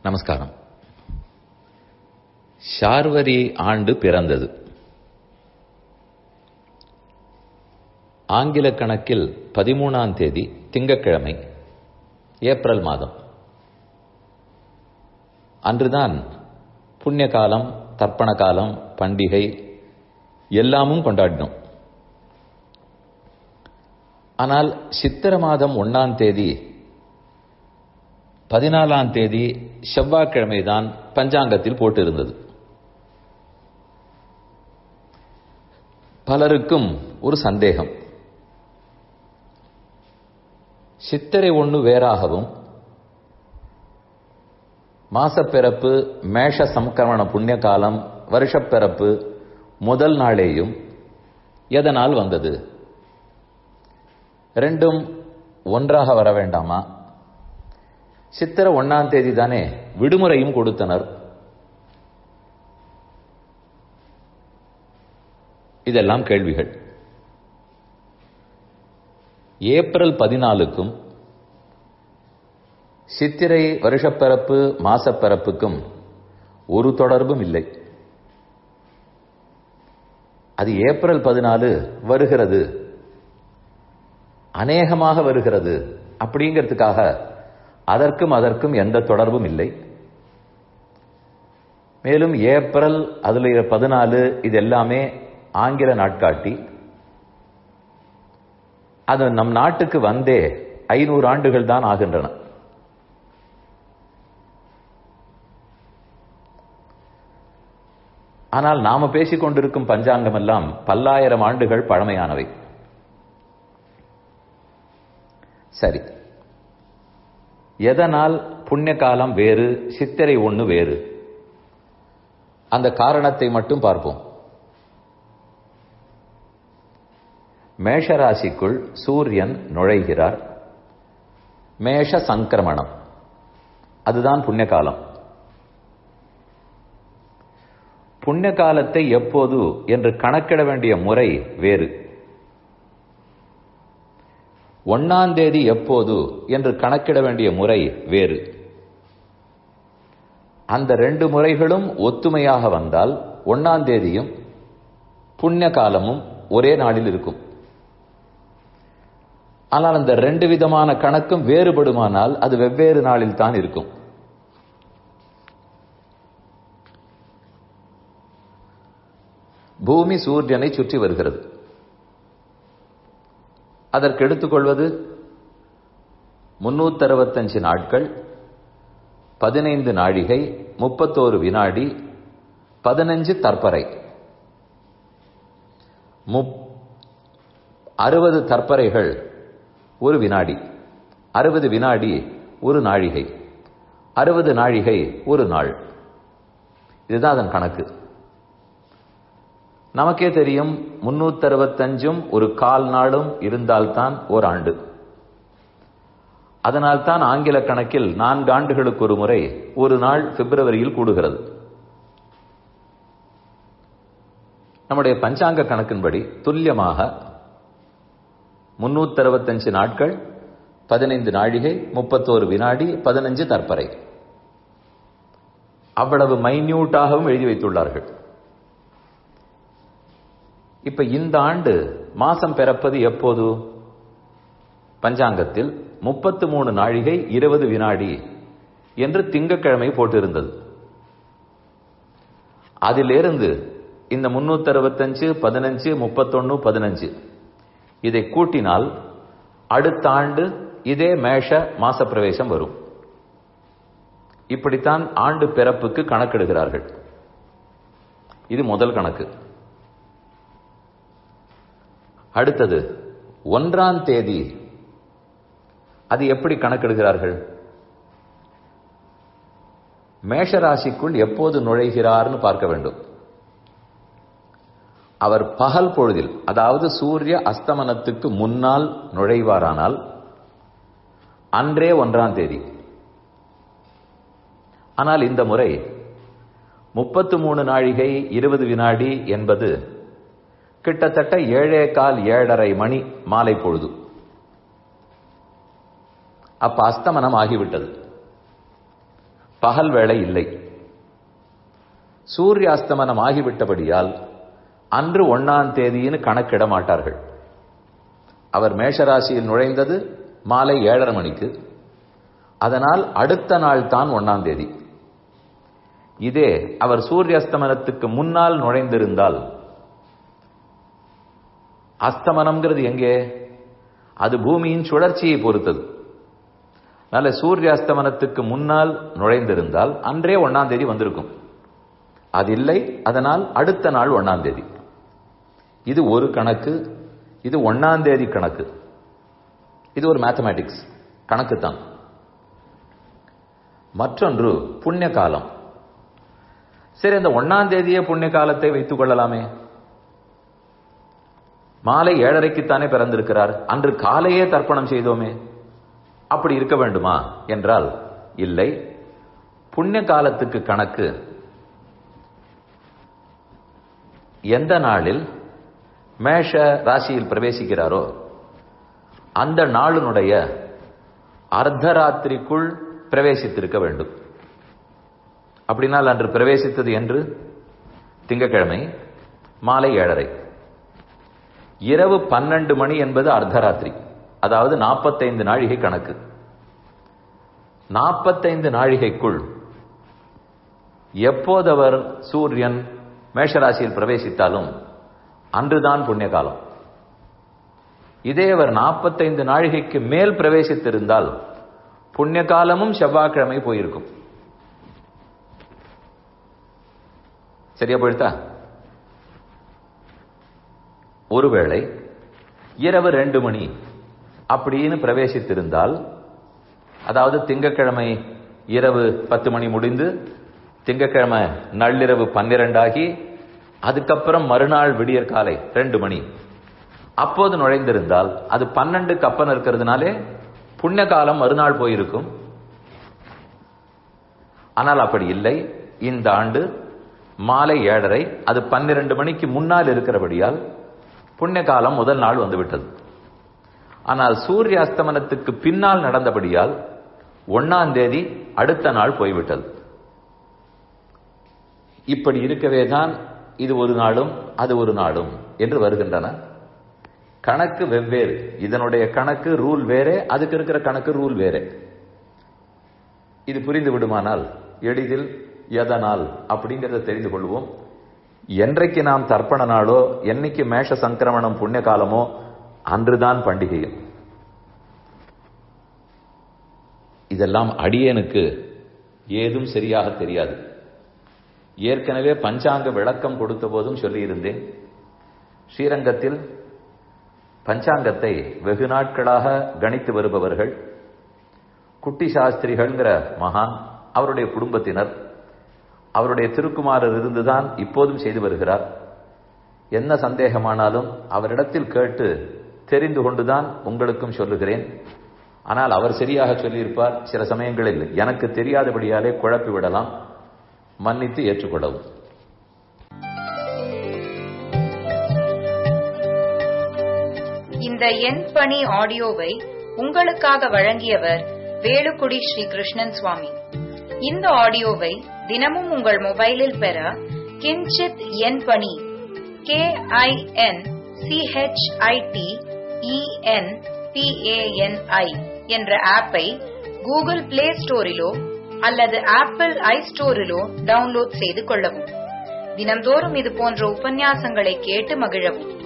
நமஸ்காரம் ஷார்வரி ஆண்டு பிறந்தது ஆங்கில கணக்கில் பதிமூணாம் தேதி திங்கட்கிழமை ஏப்ரல் மாதம் அன்றுதான் புண்ணிய காலம் தர்ப்பண காலம் பண்டிகை எல்லாமும் கொண்டாடினோம் ஆனால் சித்திர மாதம் ஒன்னாம் தேதி பதினாலாம் தேதி செவ்வாய்க்கிழமை தான் பஞ்சாங்கத்தில் போட்டிருந்தது பலருக்கும் ஒரு சந்தேகம் சித்திரை ஒன்று வேறாகவும் மாசப்பிறப்பு மேஷ சம்கரண புண்ணிய காலம் வருஷப்பிறப்பு முதல் நாளேயும் எதனால் வந்தது ரெண்டும் ஒன்றாக வர வேண்டாமா சித்திர ஒன்னாம் தேதி தானே விடுமுறையும் கொடுத்தனர் இதெல்லாம் கேள்விகள் ஏப்ரல் பதினாலுக்கும் சித்திரை வருஷப்பிறப்பு மாசப்பிறப்புக்கும் ஒரு தொடர்பும் இல்லை அது ஏப்ரல் பதினாலு வருகிறது அநேகமாக வருகிறது அப்படிங்கிறதுக்காக அதற்கும் அதற்கும் எந்த தொடர்பும் இல்லை மேலும் ஏப்ரல் அதுல பதினாலு இது எல்லாமே ஆங்கில நாட்காட்டி அது நம் நாட்டுக்கு வந்தே ஐநூறு ஆண்டுகள் தான் ஆகின்றன ஆனால் நாம பேசிக் கொண்டிருக்கும் பஞ்சாங்கம் எல்லாம் பல்லாயிரம் ஆண்டுகள் பழமையானவை சரி எதனால் புண்ணிய காலம் வேறு சித்திரை ஒண்ணு வேறு அந்த காரணத்தை மட்டும் பார்ப்போம் மேஷராசிக்குள் சூரியன் நுழைகிறார் மேஷ சங்கிரமணம் அதுதான் புண்ணிய காலம் புண்ணிய காலத்தை எப்போது என்று கணக்கிட வேண்டிய முறை வேறு ஒன்னாம் தேதி எப்போது என்று கணக்கிட வேண்டிய முறை வேறு அந்த ரெண்டு முறைகளும் ஒத்துமையாக வந்தால் ஒன்னாம் தேதியும் புண்ணிய காலமும் ஒரே நாளில் இருக்கும் ஆனால் அந்த ரெண்டு விதமான கணக்கும் வேறுபடுமானால் அது வெவ்வேறு நாளில் தான் இருக்கும் பூமி சூரியனை சுற்றி வருகிறது அதற்கு எடுத்துக்கொள்வது முன்னூத்தி அறுபத்தஞ்சு நாட்கள் பதினைந்து நாழிகை முப்பத்தோரு வினாடி பதினஞ்சு தற்பறை அறுபது தற்பறைகள் ஒரு வினாடி அறுபது வினாடி ஒரு நாழிகை அறுபது நாழிகை ஒரு நாள் இதுதான் அதன் கணக்கு நமக்கே தெரியும் முன்னூத்தி அறுபத்தஞ்சும் ஒரு கால் நாளும் இருந்தால்தான் ஓர் ஆண்டு அதனால்தான் ஆங்கில கணக்கில் நான்கு ஆண்டுகளுக்கு ஒரு முறை ஒரு நாள் பிப்ரவரியில் கூடுகிறது நம்முடைய பஞ்சாங்க கணக்கின்படி துல்லியமாக முன்னூத்தி அறுபத்தஞ்சு நாட்கள் பதினைந்து நாழிகை முப்பத்தோரு வினாடி பதினஞ்சு தற்பறை அவ்வளவு மைன்யூட்டாகவும் எழுதி வைத்துள்ளார்கள் இப்ப இந்த ஆண்டு மாசம் பிறப்பது எப்போது பஞ்சாங்கத்தில் முப்பத்து மூணு நாழிகை இருபது வினாடி என்று திங்கக்கிழமை போட்டிருந்தது அதிலிருந்து இந்த முன்னூத்தி அறுபத்தஞ்சு பதினஞ்சு முப்பத்தொன்னு பதினஞ்சு இதை கூட்டினால் அடுத்த ஆண்டு இதே மேஷ மாச பிரவேசம் வரும் இப்படித்தான் ஆண்டு பிறப்புக்கு கணக்கெடுகிறார்கள் இது முதல் கணக்கு அடுத்தது ஒன்றாம் தேதி அது எப்படி கணக்கெடுகிறார்கள் மேஷராசிக்குள் எப்போது நுழைகிறார்னு பார்க்க வேண்டும் அவர் பகல் பொழுதில் அதாவது சூரிய அஸ்தமனத்துக்கு முன்னால் நுழைவாரானால் அன்றே ஒன்றாம் தேதி ஆனால் இந்த முறை முப்பத்து மூணு நாழிகை இருபது வினாடி என்பது கிட்டத்தட்ட ஏழே கால் ஏழரை மணி மாலை பொழுது அப்ப அஸ்தமனம் ஆகிவிட்டது பகல் வேளை இல்லை சூரியாஸ்தமனம் ஆகிவிட்டபடியால் அன்று ஒன்னாம் தேதின்னு கணக்கிட மாட்டார்கள் அவர் மேஷராசியில் நுழைந்தது மாலை ஏழரை மணிக்கு அதனால் அடுத்த நாள் தான் ஒன்னாம் தேதி இதே அவர் சூரியஸ்தமனத்துக்கு முன்னால் நுழைந்திருந்தால் அஸ்தமனம்ங்கிறது எங்கே அது பூமியின் சுழற்சியை பொறுத்தது நல்ல சூரிய அஸ்தமனத்துக்கு முன்னால் நுழைந்திருந்தால் அன்றே ஒன்னாம் தேதி வந்திருக்கும் அது இல்லை அதனால் அடுத்த நாள் ஒன்னாம் தேதி இது ஒரு கணக்கு இது ஒன்னாம் தேதி கணக்கு இது ஒரு மேத்தமேட்டிக்ஸ் கணக்கு தான் மற்றொன்று புண்ணிய காலம் சரி இந்த ஒன்னாம் தேதியே புண்ணிய காலத்தை வைத்துக் கொள்ளலாமே மாலை ஏழரைக்குத்தானே பிறந்திருக்கிறார் அன்று காலையே தர்ப்பணம் செய்தோமே அப்படி இருக்க வேண்டுமா என்றால் இல்லை புண்ணிய காலத்துக்கு கணக்கு எந்த நாளில் மேஷ ராசியில் பிரவேசிக்கிறாரோ அந்த நாளினுடைய அர்த்தராத்திரிக்குள் பிரவேசித்திருக்க வேண்டும் அப்படினால் அன்று பிரவேசித்தது என்று திங்கக்கிழமை மாலை ஏழரை இரவு பன்னெண்டு மணி என்பது அர்த்தராத்திரி அதாவது நாற்பத்தைந்து நாழிகை கணக்கு நாற்பத்தைந்து நாழிகைக்குள் எப்போது அவர் சூரியன் மேஷராசியில் பிரவேசித்தாலும் அன்றுதான் புண்ணிய காலம் இதே அவர் நாற்பத்தைந்து நாழிகைக்கு மேல் பிரவேசித்திருந்தால் புண்ணிய காலமும் செவ்வாய்க்கிழமை போயிருக்கும் சரியா போயிடுதா ஒருவேளை இரவு ரெண்டு மணி அப்படின்னு பிரவேசித்திருந்தால் அதாவது திங்கக்கிழமை இரவு பத்து மணி முடிந்து திங்கக்கிழமை நள்ளிரவு பன்னிரண்டாகி அதுக்கப்புறம் மறுநாள் விடியற் காலை ரெண்டு மணி அப்போது நுழைந்திருந்தால் அது பன்னெண்டு கப்பன் இருக்கிறதுனாலே புண்ணிய காலம் மறுநாள் போயிருக்கும் ஆனால் அப்படி இல்லை இந்த ஆண்டு மாலை ஏழரை அது பன்னிரண்டு மணிக்கு முன்னால் இருக்கிறபடியால் புண்ணிய காலம் முதல் நாள் வந்துவிட்டது ஆனால் சூரிய அஸ்தமனத்துக்கு பின்னால் நடந்தபடியால் ஒன்னாம் தேதி அடுத்த நாள் போய்விட்டது இப்படி இருக்கவே தான் இது ஒரு நாளும் அது ஒரு நாளும் என்று வருகின்றன கணக்கு வெவ்வேறு இதனுடைய கணக்கு ரூல் வேறே அதுக்கு இருக்கிற கணக்கு ரூல் வேறே இது புரிந்து விடுமானால் எளிதில் எதனால் அப்படிங்கிறத தெரிந்து கொள்வோம் என்றைக்கு நாம் தர்ப்பண நாளோ என்னைக்கு மேஷ சங்கிரமணம் புண்ணிய காலமோ அன்றுதான் பண்டிகையும் இதெல்லாம் அடியனுக்கு ஏதும் சரியாக தெரியாது ஏற்கனவே பஞ்சாங்க விளக்கம் கொடுத்த போதும் சொல்லியிருந்தேன் ஸ்ரீரங்கத்தில் பஞ்சாங்கத்தை வெகு நாட்களாக கணித்து வருபவர்கள் குட்டி சாஸ்திரிகள்ங்கிற மகான் அவருடைய குடும்பத்தினர் அவருடைய திருக்குமாரர் இருந்துதான் இப்போதும் செய்து வருகிறார் என்ன சந்தேகமானாலும் அவரிடத்தில் கேட்டு தெரிந்து கொண்டுதான் உங்களுக்கும் சொல்லுகிறேன் ஆனால் அவர் சரியாக சொல்லியிருப்பார் சில சமயங்களில் எனக்கு தெரியாதபடியாலே குழப்பி விடலாம் மன்னித்து ஏற்றுக்கொள்ளவும் இந்த எண் பணி ஆடியோவை உங்களுக்காக வழங்கியவர் வேலுக்குடி ஸ்ரீ கிருஷ்ணன் சுவாமி இந்த ஆடியோவை தினமும் உங்கள் மொபைலில் பெற கிஞ்சித் எண் பணி கே ஐ என் சிஹெச்ஐடி இஎன் பிஏஎன்ஐ என்ற ஆப்பை கூகுள் பிளே ஸ்டோரிலோ அல்லது ஆப்பிள் ஐ ஸ்டோரிலோ டவுன்லோட் செய்து கொள்ளவும் தினம்தோறும் இது போன்ற உபன்யாசங்களை கேட்டு மகிழவும்